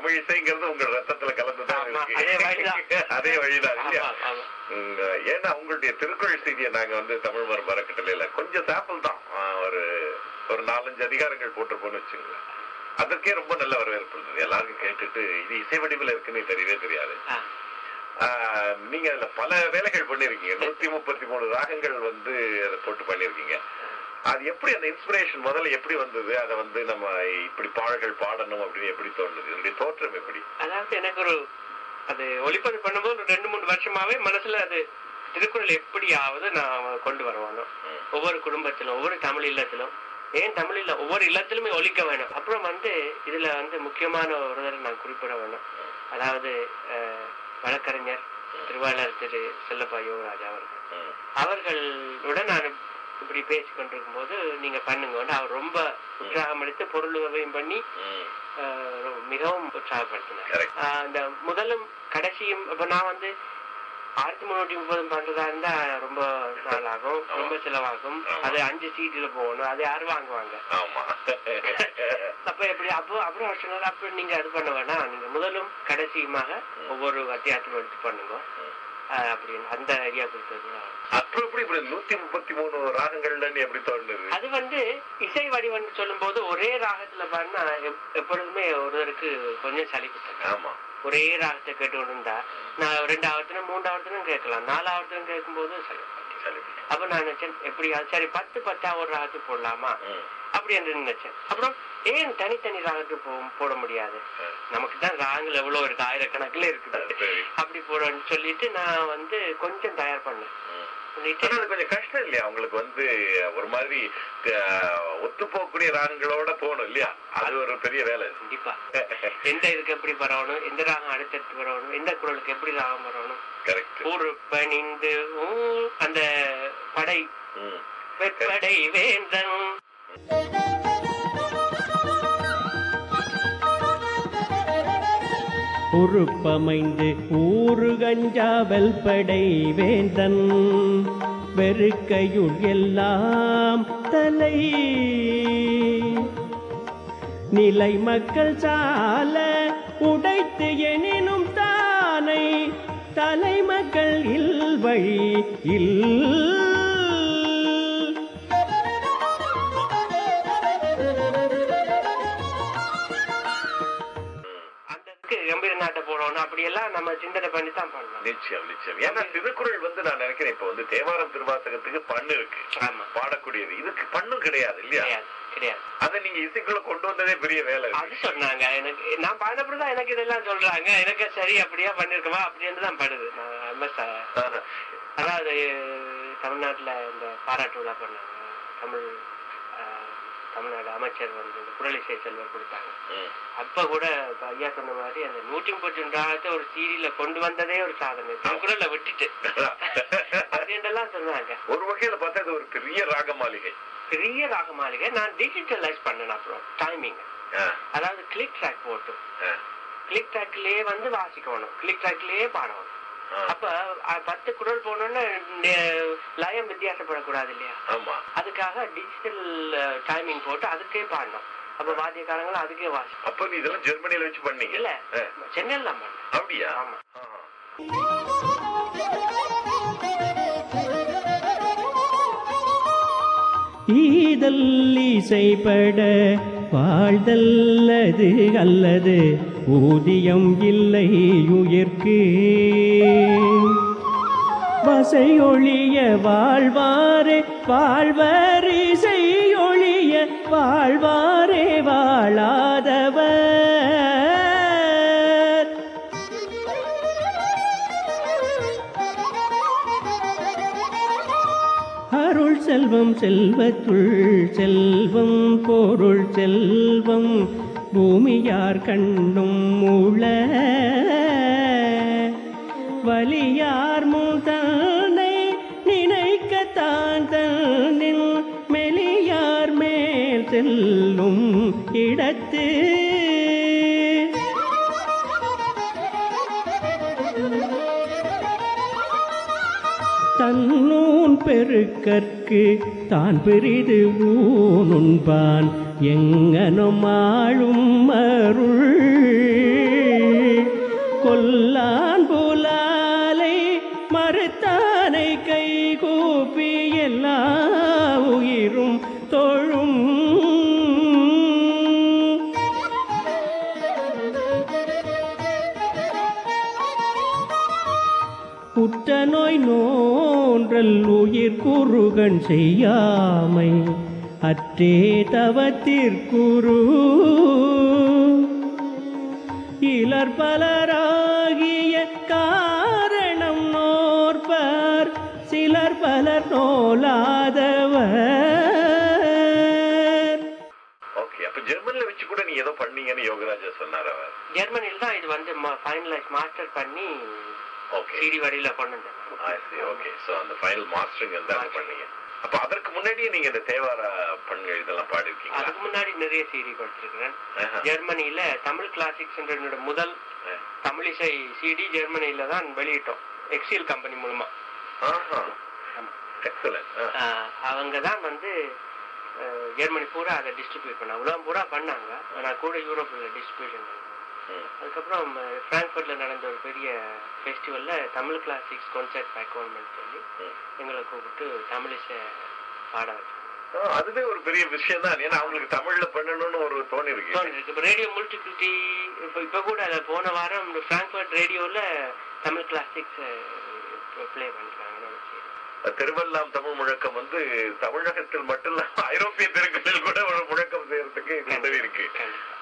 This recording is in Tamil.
தமிழ் இசைங்கிறது உங்க ரத்தத்துல கலந்துதான் ஆமா, இருக்கு அதே வழிதான். அதே வழிதான் இல்லையா ஆமா, ஆமா. உம், ஏன்னா உங்களுடைய திருக்குறள் செய்தியை நாங்க வந்து தமிழ் மரம் மரக்கட்டளையில கொஞ்சம் சாம்பிள் தான் ஆ, ஒரு ஒரு நாலஞ்சு அதிகாரங்கள் போட்டிருப்போம்னு வச்சுங்களேன் அதற்கே ரொம்ப நல்ல வரவேற்பு இருந்தது எல்லாருக்கும் கேட்டுட்டு இது இசை வடிவில் இருக்குன்னு தெரியவே தெரியாது ஆ, ஆ, நீங்க அதுல பல வேலைகள் பண்ணிருக்கீங்க நூத்தி முப்பத்தி மூணு ராகங்கள் வந்து அதை போட்டு பண்ணிருக்கீங்க அது எப்படி அந்த இன்ஸ்பிரேஷன் முதல்ல எப்படி வந்தது அதை வந்து நம்ம இப்படி பாடல்கள் பாடணும் அப்படின்னு எப்படி தோணுது இதனுடைய தோற்றம் எப்படி அதாவது எனக்கு ஒரு அது ஒளிப்பதிவு பண்ணும்போது ஒரு ரெண்டு மூணு வருஷமாவே மனசுல அது திருக்குறள் எப்படியாவது நான் கொண்டு வருவானோ ம். ஒவ்வொரு குடும்பத்திலும் ஒவ்வொரு தமிழ் இல்லத்திலும் ஏன் தமிழ் இல்ல ஒவ்வொரு இல்லத்திலுமே ஒலிக்க வேணும் அப்புறம் வந்து இதுல வந்து முக்கியமான ஒரு தடவை நான் குறிப்பிட வேணும் அதாவது அஹ், வழக்கறிஞர் திருவாளர் திரு செல்லப்பா யுவராஜ் அவர்கள் ம். அவர்களுடன் நான் இப்படி பேசி கொண்டிருக்கும் போது நீங்க பண்ணுங்க அவர் ரொம்ப உற்சாகம் அளித்து பொருள் உதவியும் பண்ணி ம். ஆஹ் ரொம்ப- மிகவும் உற்சாகப்படுத்தினார் Correct. ஆஹ் இந்த முதலும் கடைசியும் இப்ப நான் வந்து ஆயிரத்தி முன்னூத்தி முப்பதும் பண்றதா இருந்தா ரொம்ப நாள் ஆகும் ரொம்ப செலவாகும் ஆமா. அது அஞ்சு சீட்டுல போகணும் அது யாரு வாங்குவாங்க ஆமா அப்ப எப்படி அப்போ அப்புறம் அவர் சொன்னாரு அப்ப நீங்க அது பண்ண வேணாம் நீங்க முதலும் கடைசியுமாக ஒவ்வொரு அத்தியாயத்திலும் எடுத்து பண்ணுங்க ஆஹ் அப்படின்னு அந்த ஐடியா கொடுத்தது தான். அப்புறம் எப்படி இப்படி நூத்தி முப்பத்தி மூணு ராகங்கள்ல எப்படி தோணுது அது வந்து இசை வடிவம் சொல்லும் போது ஒரே ராகத்துல பண்ணா எப்- எப்பொழுதுமே ஒருவருக்கு கொஞ்சம் சலிப்பு தரும். ஆமா ஒரே ராகத்தை கேட்டு இருந்தா நான் ரெண்டாவதுனும் மூன்றாவதுனும் கேட்கலாம் நாலாவதுனும் கேட்கும்போது சலிப்பு சரி அப்ப நான் நினைச்சேன் எப்படியாவது சரி பத்து பத்தா ஒரு ராகத்துக்கு போடலாமா ம். அப்படி என்று நினைச்சேன் அப்புறம் ஏன் தனித்தனி ராகத்துக்கு போ- போட முடியாது நமக்கு தான் ராகங்கள் எவ்வளவு இருக்கு ஆயிரக்கணக்கில் இருக்குது சரி அப்படி போடணும்னு சொல்லிட்டு நான் வந்து கொஞ்சம் தயார் பண்ணேன் ம். சொல்லிட்டு ஆனா அது கொஞ்சம் கஷ்டம் இல்லையா உங்களுக்கு வந்து ஒரு மாதிரி ஒத்து போகக்கூடிய ராகங்களோட போகணும் இல்லையா அது ஒரு பெரிய வேலை கண்டிப்பா எந்த இதுக்கு எப்படி வரணும் எந்த ராகம் அடுத்தடுத்து வரணும் எந்த குரலுக்கு எப்படி ராகம் வரணும் கரெக்ட் ஊரு பணிந்து ஊ, அந்த படை வெப்படை வேந்தன் உருப்பமைந்து ஊரு கஞ்சாவல் படை வேந்தன் வெறுக்கையுள் எல்லாம் தலை நிலை மக்கள் சால உடைத்து எனினும் தானை தலைமக்கள் இல் வழி இல் அந்த இதுக்கு கம்பீர நாட்டை போடணும் அப்படி எல்லாம் நம்ம சிந்தனை பண்ணி தான் பண்ணலாம் நிச்சயம் நிச்சயம் ஏன்னா திருக்குறள் வந்து நான் நினைக்கிறேன் இப்ப வந்து தேவாரம் திருவாசகத்துக்கு பண்ணு இருக்கு ஆமா பாடக்கூடியது இதுக்கு பண்ணும் கிடையாது இல்லையா கிடையாது கிடையாது அதை நீங்க இசைக்குள்ள கொண்டு வந்ததே பெரிய வேலை அது சொன்னாங்க எனக்கு நான் பாடினப்பதான் எனக்கு இதெல்லாம் சொல்றாங்க எனக்கு சரி அப்படியா பண்ணிருக்கவா அப்படின்னு தான் படுது நான் MS ஆஹா. அதாவது தமிழ்நாட்டுல இந்த பாராட்டு விழா பண்ணாங்க தமிழ் அஹ், தமிழ்நாடு அமைச்சர் வந்து இந்த குரலிசை செல்வர் கொடுத்தாங்க ம். அப்ப கூட இப்ப ஐயா சொன்ன மாதிரி அந்த நூற்றி முப்பத்தி ரெண்டாயிரத்தை ஒரு சீரியல கொண்டு வந்ததே ஒரு சாதனை திருக்குறளை விட்டுட்டு அப்படின்ட்டுலாம் சொன்னாங்க ஒரு வகையில பார்த்தா இது ஒரு பெரிய ராக மாளிகை பெரிய ராக மாளிகை நான் டிஜிட்டலைஸ் பண்ணேன் அப்புறம் டைமிங் ஆ, அதாவது கிளிக் ட்ராக் போட்டு ஆ, கிளிக் ட்ராக்லயே வந்து வாசிக்கணும் கிளிக் ட்ராக்லயே பாடணும் ஆ. அப்ப அஹ், பத்து குரல் போனோன்னு நெ- லயம் வித்தியாசப்படக்கூடாது இல்லையா ஆமா அதுக்காக டிஜிட்டல் டைமிங் போட்டு அதுக்கே பாடணும் அப்ப வாத்தியக்காரங்களும் அதுக்கே வாசி அப்ப நீ இதெல்லாம் ஜெர்மனியில வச்சு பண்ணீங்க இல்ல ஆ, சென்னையில தான் பண்ணேன் அப்படியா ஆமா ஆஹா. ஈதல் இசைப்பட வாழ்தல்லது அல்லது ஊதியம் இல்லை உயிர்க்கு வசையொழிய வாழ்வாரே வாழ்வர் இசையொழிய வாழ்வாரே வாழாதவர் அருள் செல்வம் செல்வத்துள் செல்வம் பொருள் செல்வம் பூமியார் கண்ணும் உள வலியார் முதானை நினைக்கத்தான் தன்னின் மெலியார் மேல் செல்லும் இடத்து தன்னூன் பெருக்கற்கு தான் பெரிது ஊனுண்பான் எங்கனும் ஆளும் அருள் மறுத்தானை கைகூப்பி எல்லா உயிரும் தொழும் உற்ற நோய் நோன்றல் உயிர் குறுகன் செய்யாமை அற்றே தவத்திற்குரு இலர் பலராகிய காரணம் நோற்பர் சிலர் பலர் நோலாதவர் ஓகே அப்ப ஜெர்மன்ல வச்சு கூட நீ ஏதோ பண்ணீங்கன்னு யோகராஜா சொன்னார் அவர் ஜெர்மனியில் தான் இது வந்து ஃபைனலைஸ் மாஸ்டர் பண்ணி ஓகே சிடி வழியில கொண்டு வந்தேன் ஓகே சோ அந்த ஃபைனல் மாஸ்டரிங் வந்து அங்க பண்ணீங்க அப்ப அதற்கு முன்னாடியே நீங்க இந்த தேவாரா பண்கள் இதெல்லாம் பாடிருக்கீங்களா அதுக்கு முன்னாடி நிறைய சிடி கொடுத்திருக்கிறேன் ஆஹா. ஜெர்மனியில தமிழ் கிளாசிக்ஸ் என்ற என்னோட முதல் ஆ. தமிழிசை சிடி ஜெர்மனியில தான் வெளியிட்டோம் எக்ஸில் கம்பெனி மூலமா ஆஹா ஆமா. எக்ஸலன்ட் ஆஹ் அவங்க தான் வந்து ஆஹ் ஜெர்மனி பூரா அதை டிஸ்ட்ரிபியூட் பண்ணாங்க உலகம் பூரா பண்ணாங்க நான் கூட யூரோப்ல டிஸ்ட்ரிபியூஷன் பண்ணேன் அதுக்கப்புறம் ஃப்ராங்க்ஃபர்ட்ல நடந்த ஒரு பெரிய ஃபெஸ்டிவல்ல தமிழ் கிளாசிக்ஸ் கான்சர்ட் பேக்வர்மெண்ட் சொல்லி ம். எங்களை கூப்பிட்டு தமிழிசை பாட வச்சாங்க அதுவே ஒரு பெரிய விஷயம் தான் ஏன்னா அவங்களுக்கு தமிழ்ல பண்ணணும்னு ஒரு தோணி இருக்கு இருக்கு இப்போ ரேடியோ முல்டிபிலிட்டி இப்போ இப்போ கூட அதை போன வாரம் ஃப்ராங்க்ஃபர்ட் ரேடியோவில் தமிழ் கிளாசிக்ஸ் ப்ளே பண்ணிருக்காங்க நினைச்சு திருவல்லாம் தமிழ் முழக்கம் வந்து தமிழகத்தில் மட்டும் இல்ல ஐரோப்பிய தெருக்களில் கூட ஒரு முழக்கம் செய்யறதுக்கு இது உதவி இருக்கு கண்டிப்பா.